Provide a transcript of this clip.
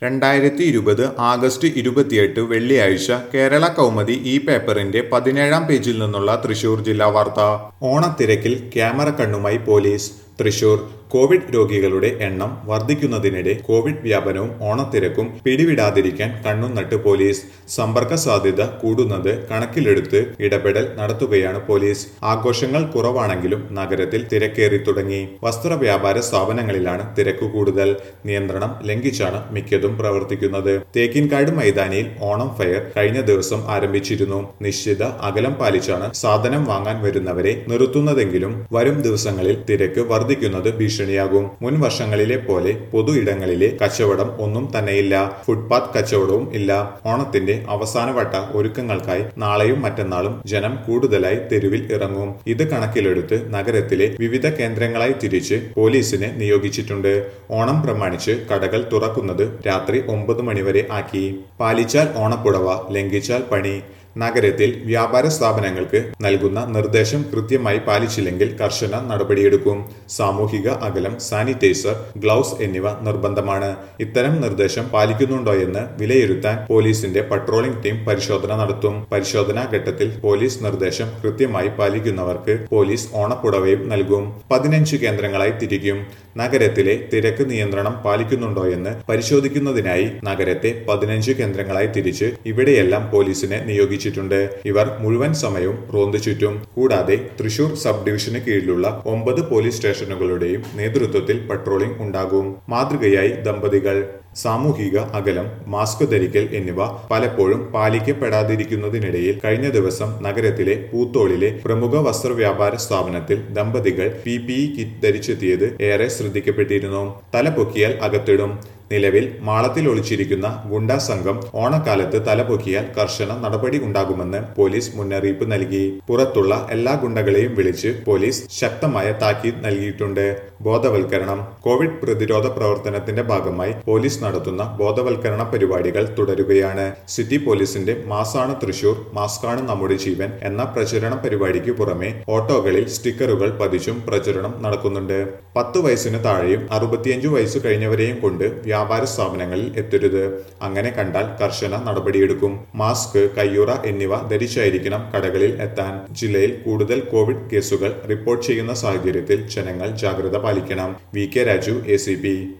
രണ്ടായിരത്തി ഇരുപത് ആഗസ്റ്റ് ഇരുപത്തിയെട്ട് വെള്ളിയാഴ്ച കേരള കൗമുദി ഈ പേപ്പറിന്റെ പതിനേഴാം പേജിൽ നിന്നുള്ള തൃശൂർ ജില്ലാ വാർത്ത ഓണത്തിരക്കിൽ ക്യാമറ കണ്ണുമായി പോലീസ് തൃശൂർ കോവിഡ് രോഗികളുടെ എണ്ണം വർദ്ധിക്കുന്നതിനിടെ കോവിഡ് വ്യാപനവും ഓണത്തിരക്കും പിടിവിടാതിരിക്കാൻ കണ്ണും നട്ട് പോലീസ് സമ്പർക്ക സാധ്യത കൂടുന്നത് കണക്കിലെടുത്ത് ഇടപെടൽ നടത്തുകയാണ് പോലീസ് ആഘോഷങ്ങൾ കുറവാണെങ്കിലും നഗരത്തിൽ തിരക്കേറി തുടങ്ങി വസ്ത്ര വ്യാപാര സ്ഥാപനങ്ങളിലാണ് തിരക്ക് കൂടുതൽ നിയന്ത്രണം ലംഘിച്ചാണ് മിക്കതും പ്രവർത്തിക്കുന്നത് തേക്കിൻകാട് മൈതാനിയിൽ ഓണം ഫെയർ കഴിഞ്ഞ ദിവസം ആരംഭിച്ചിരുന്നു നിശ്ചിത അകലം പാലിച്ചാണ് സാധനം വാങ്ങാൻ വരുന്നവരെ നിർത്തുന്നതെങ്കിലും വരും ദിവസങ്ങളിൽ തിരക്ക് വർദ്ധിക്കുന്നത് ഭീഷണിയാകും മുൻ വർഷങ്ങളിലെ പോലെ പൊതു ഇടങ്ങളിലെ കച്ചവടം ഒന്നും തന്നെയില്ല ഫുട്പാത്ത് കച്ചവടവും ഇല്ല ഓണത്തിന്റെ അവസാനവട്ട ഒരുക്കങ്ങൾക്കായി നാളെയും മറ്റന്നാളും ജനം കൂടുതലായി തെരുവിൽ ഇറങ്ങും ഇത് കണക്കിലെടുത്ത് നഗരത്തിലെ വിവിധ കേന്ദ്രങ്ങളായി തിരിച്ച് പോലീസിനെ നിയോഗിച്ചിട്ടുണ്ട് ഓണം പ്രമാണിച്ച് കടകൾ തുറക്കുന്നത് രാത്രി ഒമ്പത് മണിവരെ ആക്കി പാലിച്ചാൽ ഓണപ്പുടവ ലംഘിച്ചാൽ പണി നഗരത്തിൽ വ്യാപാര സ്ഥാപനങ്ങൾക്ക് നൽകുന്ന നിർദ്ദേശം കൃത്യമായി പാലിച്ചില്ലെങ്കിൽ കർശന നടപടിയെടുക്കും സാമൂഹിക അകലം സാനിറ്റൈസർ ഗ്ലൗസ് എന്നിവ നിർബന്ധമാണ് ഇത്തരം നിർദ്ദേശം പാലിക്കുന്നുണ്ടോയെന്ന് വിലയിരുത്താൻ പോലീസിന്റെ പട്രോളിംഗ് ടീം പരിശോധന നടത്തും പരിശോധനാ ഘട്ടത്തിൽ പോലീസ് നിർദ്ദേശം കൃത്യമായി പാലിക്കുന്നവർക്ക് പോലീസ് ഓണപ്പുടവയും നൽകും പതിനഞ്ച് കേന്ദ്രങ്ങളായി തിരിക്കും നഗരത്തിലെ തിരക്ക് നിയന്ത്രണം പാലിക്കുന്നുണ്ടോയെന്ന് പരിശോധിക്കുന്നതിനായി നഗരത്തെ പതിനഞ്ച് കേന്ദ്രങ്ങളായി തിരിച്ച് ഇവിടെയെല്ലാം പോലീസിനെ നിയോഗിച്ചിട്ടുണ്ട് ഇവർ മുഴുവൻ സമയവും റോന്തു ചുറ്റും കൂടാതെ തൃശൂർ സബ് ഡിവിഷന് കീഴിലുള്ള ഒമ്പത് പോലീസ് സ്റ്റേഷനുകളുടെയും നേതൃത്വത്തിൽ പട്രോളിംഗ് ഉണ്ടാകും മാതൃകയായി ദമ്പതികൾ സാമൂഹിക അകലം മാസ്ക് ധരിക്കൽ എന്നിവ പലപ്പോഴും പാലിക്കപ്പെടാതിരിക്കുന്നതിനിടയിൽ കഴിഞ്ഞ ദിവസം നഗരത്തിലെ പൂത്തോളിലെ പ്രമുഖ വസ്ത്ര വ്യാപാര സ്ഥാപനത്തിൽ ദമ്പതികൾ പി പി ഇ കിറ്റ് ധരിച്ചെത്തിയത് ഏറെ ശ്രദ്ധിക്കപ്പെട്ടിരുന്നു തല പൊക്കിയാൽ അകത്തിടും നിലവിൽ മാളത്തിൽ ഒളിച്ചിരിക്കുന്ന ഗുണ്ടാ സംഘം ഓണക്കാലത്ത് തലപൊക്കിയാൽ കർശന നടപടി ഉണ്ടാകുമെന്ന് പോലീസ് മുന്നറിയിപ്പ് നൽകി പുറത്തുള്ള എല്ലാ ഗുണ്ടകളെയും വിളിച്ച് പോലീസ് ശക്തമായ താക്കീത് നൽകിയിട്ടുണ്ട് ബോധവൽക്കരണം കോവിഡ് പ്രതിരോധ പ്രവർത്തനത്തിന്റെ ഭാഗമായി പോലീസ് നടത്തുന്ന ബോധവൽക്കരണ പരിപാടികൾ തുടരുകയാണ് സിറ്റി പോലീസിന്റെ മാസാണ് തൃശൂർ മാസ്കാണ് നമ്മുടെ ജീവൻ എന്ന പ്രചരണ പരിപാടിക്ക് പുറമെ ഓട്ടോകളിൽ സ്റ്റിക്കറുകൾ പതിച്ചും പ്രചരണം നടക്കുന്നുണ്ട് പത്ത് വയസ്സിന് താഴെയും അറുപത്തിയഞ്ചു വയസ്സ് കഴിഞ്ഞവരെയും കൊണ്ട് വ്യാപാര സ്ഥാപനങ്ങളിൽ എത്തരുത് അങ്ങനെ കണ്ടാൽ കർശന നടപടിയെടുക്കും മാസ്ക് കയ്യുറ എന്നിവ ധരിച്ചായിരിക്കണം കടകളിൽ എത്താൻ ജില്ലയിൽ കൂടുതൽ കോവിഡ് കേസുകൾ റിപ്പോർട്ട് ചെയ്യുന്ന സാഹചര്യത്തിൽ ജനങ്ങൾ ജാഗ്രത പാലിക്കണം വി കെ രാജു എ